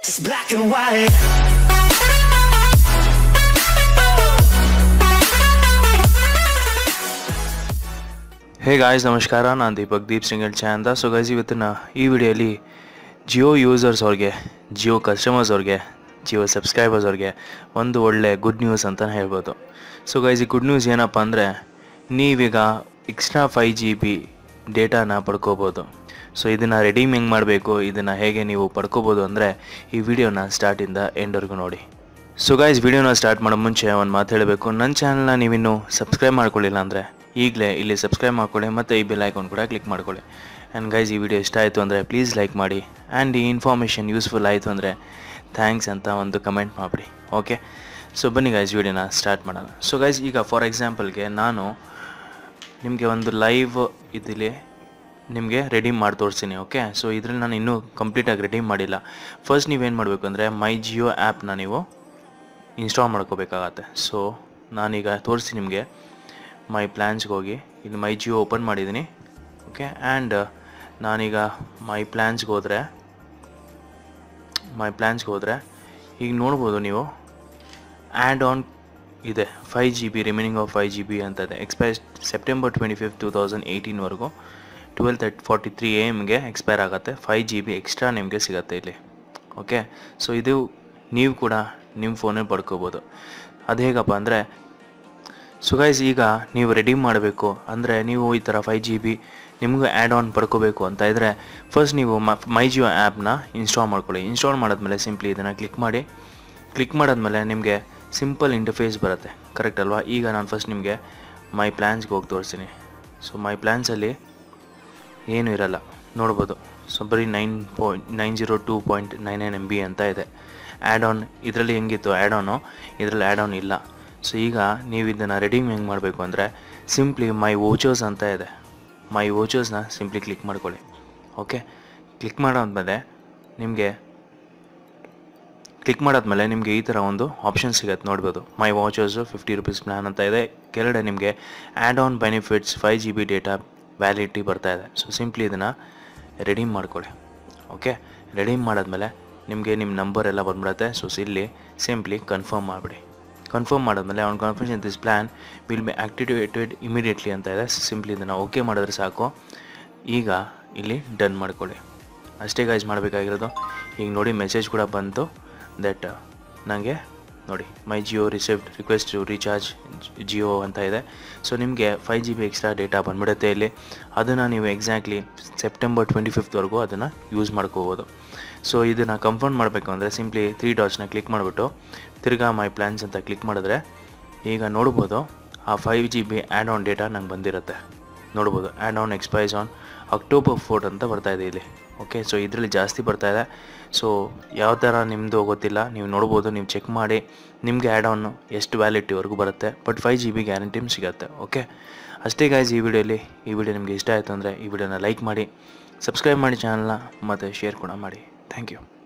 It's black and white. Hey guys ನಮಸ್ಕಾರ ನಾನು Deepak Deep single ಚಾ ಅಂತ ಸೊ ಗೈಸ್ ಇವತ್ತಿನ ಈ ವಿಡಿಯೋಲಿ ಜಿಯೋ ಯೂಸರ್ಸ್ ಅವ್ರಿಗೆ ಜಿಯೋ ಕಸ್ಟಮರ್ಸ್ ಅವ್ರಿಗೆ ಜಿಯೋ ಸಬ್ಸ್ಕ್ರೈಬರ್ಸ್ ಅವ್ರಿಗೆ ಒಂದು ಒಳ್ಳೆ ಗುಡ್ ನ್ಯೂಸ್ ಅಂತಲೇ ಹೇಳ್ಬೋದು ಸೊ ಗೈಸ್ ಈ ಗುಡ್ ನ್ಯೂಸ್ ಏನಪ್ಪ ಅಂದರೆ ನೀವೀಗ ಎಕ್ಸ್ಟ್ರಾ ಫೈ ಜಿ ಬಿ ಡೇಟಾನ ಪಡ್ಕೋಬೋದು ಸೊ ಇದನ್ನು ರೆಡೀಮ್ ಹೆಂಗೆ ಮಾಡಬೇಕು ಇದನ್ನು ಹೇಗೆ ನೀವು ಪಡ್ಕೋಬೋದು ಅಂದರೆ ಈ ವಿಡಿಯೋನ ಸ್ಟಾರ್ಟಿಂದ ಎಂಡ್ವರೆಗೂ ನೋಡಿ ಸೊ ಗೈಸ್ ವಿಡಿಯೋನ ಸ್ಟಾರ್ಟ್ ಮಾಡೋ ಮುಂಚೆ ಒಂದು ಮಾತು ಹೇಳಬೇಕು ನನ್ನ ಚಾನಲ್ನ ನೀವಿನ್ನೂ ಸಬ್ಸ್ಕ್ರೈಬ್ ಮಾಡ್ಕೊಳ್ಳಿಲ್ಲ ಅಂದರೆ ಈಗಲೇ ಇಲ್ಲಿ ಸಬ್ಸ್ಕ್ರೈಬ್ ಮಾಡ್ಕೊಳ್ಳಿ ಮತ್ತು ಈ ಬೆಲ್ ಐಕಾನ್ ಕೂಡ ಕ್ಲಿಕ್ ಮಾಡ್ಕೊಳ್ಳಿ ಆ್ಯಂಡ್ ಗೈಸ್ ಈ ವಿಡಿಯೋ ಇಷ್ಟ ಆಯಿತು ಅಂದರೆ ಪ್ಲೀಸ್ ಲೈಕ್ ಮಾಡಿ ಆ್ಯಂಡ್ ಈ ಇನ್ಫಾರ್ಮೇಷನ್ ಯೂಸ್ಫುಲ್ ಆಯಿತು ಅಂದರೆ ಥ್ಯಾಂಕ್ಸ್ ಅಂತ ಒಂದು ಕಮೆಂಟ್ ಮಾಡಿಬಿಡಿ ಓಕೆ ಸೊ ಬನ್ನಿ ಗೈಸ್ ವಿಡಿಯೋನ ಸ್ಟಾರ್ಟ್ ಮಾಡೋಣ ಸೊ ಗೈಸ್ ಈಗ ಫಾರ್ ಎಕ್ಸಾಂಪಲ್ಗೆ ನಾನು ನಿಮಗೆ ಒಂದು ಲೈವ್ ಇದಿಲ್ಲಿ ನಿಮಗೆ ರೆಡೀಮ್ ಮಾಡಿ ತೋರಿಸ್ತೀನಿ ಓಕೆ ಸೊ ಇದ್ರಲ್ಲಿ ನಾನು ಇನ್ನೂ ಕಂಪ್ಲೀಟಾಗಿ ರೆಡೀಮ್ ಮಾಡಿಲ್ಲ ಫಸ್ಟ್ ನೀವೇನು ಮಾಡಬೇಕು ಅಂದರೆ ಮೈ ಜಿಯೋ ಆ್ಯಪ್ನ ನೀವು ಇನ್ಸ್ಟಾಲ್ ಮಾಡ್ಕೋಬೇಕಾಗತ್ತೆ ಸೊ ನಾನೀಗ ತೋರಿಸಿ ನಿಮಗೆ ಮೈ ಪ್ಲ್ಯಾನ್ಸ್ಗೆ ಹೋಗಿ ಇಲ್ಲಿ ಮೈ ಜಿಯೋ ಓಪನ್ ಮಾಡಿದ್ದೀನಿ ಓಕೆ ಆ್ಯಂಡ್ ನಾನೀಗ ಮೈ ಪ್ಲ್ಯಾನ್ಸ್ಗೆ ಹೋದರೆ ಮೈ ಪ್ಲ್ಯಾನ್ಸ್ಗೆ ಹೋದರೆ ಈಗ ನೋಡ್ಬೋದು ನೀವು ಆ್ಯಡ್ ಆನ್ ಇದೆ five G B remaining of five G B ಅಂತ ಇದೆ expire September twenty fifth two thousand ಏಯ್ಟೀನ್ವರೆಗೂ twelve thirty forty three A ಎಮ್ಗೆ ಎಕ್ಸ್ಪೈರ್ ಆಗುತ್ತೆ ಫೈ ಜಿ ಬಿ ಎಕ್ಸ್ಟ್ರಾ ನಿಮಗೆ ಸಿಗುತ್ತೆ ಇಲ್ಲಿ ಓಕೆ ಸೊ ಇದು ನೀವು ಕೂಡ ನಿಮ್ಮ ಫೋನಲ್ಲಿ ಪಡ್ಕೋಬೋದು ಅದು ಹೇಗಪ್ಪ ಅಂದರೆ ಸೊ ಗೈಸ್ ಈಗ ನೀವು ರೆಡಿ ಮಾಡಬೇಕು ಅಂದರೆ ನೀವು ಈ ಥರ ಫೈ ಜಿ ಬಿ ನಿಮಗೂ ಆ್ಯಡ್ ಆನ್ ಪಡ್ಕೋಬೇಕು ಅಂತ ಇದ್ದರೆ ಫಸ್ಟ್ ನೀವು ಮೈ ಜಿಯೋ ಆ್ಯಪ್ನ ಇನ್ಸ್ಟಾಲ್ ಮಾಡ್ಕೊಳ್ಳಿ ಇನ್ಸ್ಟಾಲ್ ಮಾಡಾದ್ಮೇಲೆ ಸಿಂಪ್ಲಿ ಇದನ್ನು ಕ್ಲಿಕ್ ಮಾಡಿ ಕ್ಲಿಕ್ ಮಾಡಾದ್ಮೇಲೆ ನಿಮಗೆ ಸಿಂಪಲ್ ಇಂಟರ್ಫೇಸ್ ಬರುತ್ತೆ ಕರೆಕ್ಟ್ ಅಲ್ವಾ ಈಗ ನಾನು ಫಸ್ಟ್ ನಿಮಗೆ ಮೈ ಪ್ಲ್ಯಾನ್ಸ್ಗೆ ಹೋಗಿ ತೋರಿಸ್ತೀನಿ ಸೊ ಮೈ ಪ್ಲ್ಯಾನ್ಸಲ್ಲಿ ಏನೂ ಇರಲ್ಲ ನೋಡ್ಬೋದು ಸೊ ಬರೀ nine point nine zero two point nine nine M B ಅಂತ ಇದೆ ಆ್ಯಡ್ ಆನ್ ಇದರಲ್ಲಿ ಹೆಂಗಿತ್ತು ಆ್ಯಡ್ ಆನು ಇದರಲ್ಲಿ ಆ್ಯಡ್ ಆನ್ ಇಲ್ಲ ಸೊ ಈಗ ನೀವು ಇದನ್ನು ರೆಡೀಮ್ ಹೆಂಗೆ ಮಾಡಬೇಕು ಅಂದರೆ ಸಿಂಪ್ಲಿ ಮೈ ವೋಚರ್ಸ್ ಅಂತ ಇದೆ ಮೈ ವೋಚರ್ಸ್ನ ಸಿಂಪ್ಲಿ ಕ್ಲಿಕ್ ಮಾಡ್ಕೊಳ್ಳಿ ಓಕೆ ಕ್ಲಿಕ್ ಮಾಡಾದ್ಮೇಲೆ ನಿಮಗೆ ಕ್ಲಿಕ್ ಮಾಡಾದ್ಮೇಲೆ ನಿಮಗೆ ಈ ಥರ ಒಂದು ಆಪ್ಷನ್ ಸಿಗುತ್ತೆ ನೋಡ್ಬೋದು my vouchers fifty rupees plan ಅಂತ ಇದೆ ಕೆಳಗಡೆ ನಿಮಗೆ add on benefits five G B data validity ಬರ್ತಾ ಇದೆ ಸೊ ಸಿಂಪ್ಲಿ ಇದನ್ನು ರೆಡೀಮ್ ಮಾಡ್ಕೊಳ್ಳಿ ಓಕೆ ರೆಡೀಮ್ ಮಾಡಾದ್ಮೇಲೆ ನಿಮಗೆ ನಿಮ್ಮ ನಂಬರ್ ಎಲ್ಲ ಬಂದ್ಬಿಡುತ್ತೆ ಸೊ ಇಲ್ಲಿ ಸಿಂಪ್ಲಿ ಕನ್ಫರ್ಮ್ ಮಾಡಿಬಿಡಿ ಕನ್ಫರ್ಮ್ ಮಾಡಾದ್ಮೇಲೆ ಅವ್ನು confirmation this plan will be activated immediately ಅಂತ ಇದೆ ಸಿಂಪ್ಲಿ ಇದನ್ನು ಓಕೆ ಮಾಡಿದ್ರೆ ಸಾಕು ಈಗ ಇಲ್ಲಿ ಡನ್ ಮಾಡ್ಕೊಳ್ಳಿ ಅಷ್ಟೇ ಗೈಸ್ ಮಾಡಬೇಕಾಗಿರೋದು ಈಗ ನೋಡಿ ಮೆಸೇಜ್ ಕೂಡ ಬಂತು ದಟ್ ನನಗೆ ನೋಡಿ my Jio receipt request to recharge Jio ಅಂತ ಇದೆ ಸೊ ನಿಮಗೆ five G B extra data ಬಂದ್ಬಿಡುತ್ತೆ ಇಲ್ಲಿ ಅದನ್ನು ನೀವು ಎಕ್ಸಾಕ್ಟ್ಲಿ ಸೆಪ್ಟೆಂಬರ್ ಟ್ವೆಂಟಿ ಫಿಫ್ತ್ವರೆಗೂ ಅದನ್ನು ಯೂಸ್ ಮಾಡ್ಕೋಬೋದು ಸೊ ಇದನ್ನು ಕನ್ಫರ್ಮ್ ಮಾಡಬೇಕು ಅಂದರೆ ಸಿಂಪ್ಲಿ ತ್ರೀ ಡಾಟ್ಸ್ನ ಕ್ಲಿಕ್ ಮಾಡಿಬಿಟ್ಟು ತಿರ್ಗಾ ಮೈ ಪ್ಲ್ಯಾನ್ಸ್ ಅಂತ ಕ್ಲಿಕ್ ಮಾಡಿದ್ರೆ ಈಗ ನೋಡ್ಬೋದು ಆ five G B add on data ನಂಗೆ ಬಂದಿರುತ್ತೆ ನೋಡ್ಬೋದು add on expires on October fourth ಅಂತ ಬರ್ತಾ ಇದೆ ಇಲ್ಲಿ ಓಕೆ ಸೊ ಇದರಲ್ಲಿ ಜಾಸ್ತಿ ಬರ್ತಾ ಇದೆ ಸೊ ಯಾವ ಥರ ನಿಮ್ಮದು ಗೊತ್ತಿಲ್ಲ ನೀವು ನೋಡ್ಬೋದು ನೀವು ಚೆಕ್ ಮಾಡಿ ನಿಮಗೆ ಆ್ಯಡ್ ಆನ್ ಎಷ್ಟು ವ್ಯಾಲಿಟಿವರೆಗೂ ಬರುತ್ತೆ ಬಟ್ ಫೈವ್ ಜಿ ಬಿ ಗ್ಯಾರಂಟಿಮ್ ಸಿಗುತ್ತೆ ಓಕೆ ಅಷ್ಟೇ ಗಾಯ್ಸ್ ಈ ವಿಡಿಯೋಲಿ ಈ ವಿಡಿಯೋ ನಿಮಗೆ ಇಷ್ಟ ಆಯಿತು ಅಂದರೆ ಈ ವಿಡಿಯೋನ ಲೈಕ್ ಮಾಡಿ ಸಬ್ಸ್ಕ್ರೈಬ್ ಮಾಡಿ ಚಾನಲ್ನ ಮತ್ತು ಶೇರ್ ಕೂಡ ಮಾಡಿ ಥ್ಯಾಂಕ್ ಯು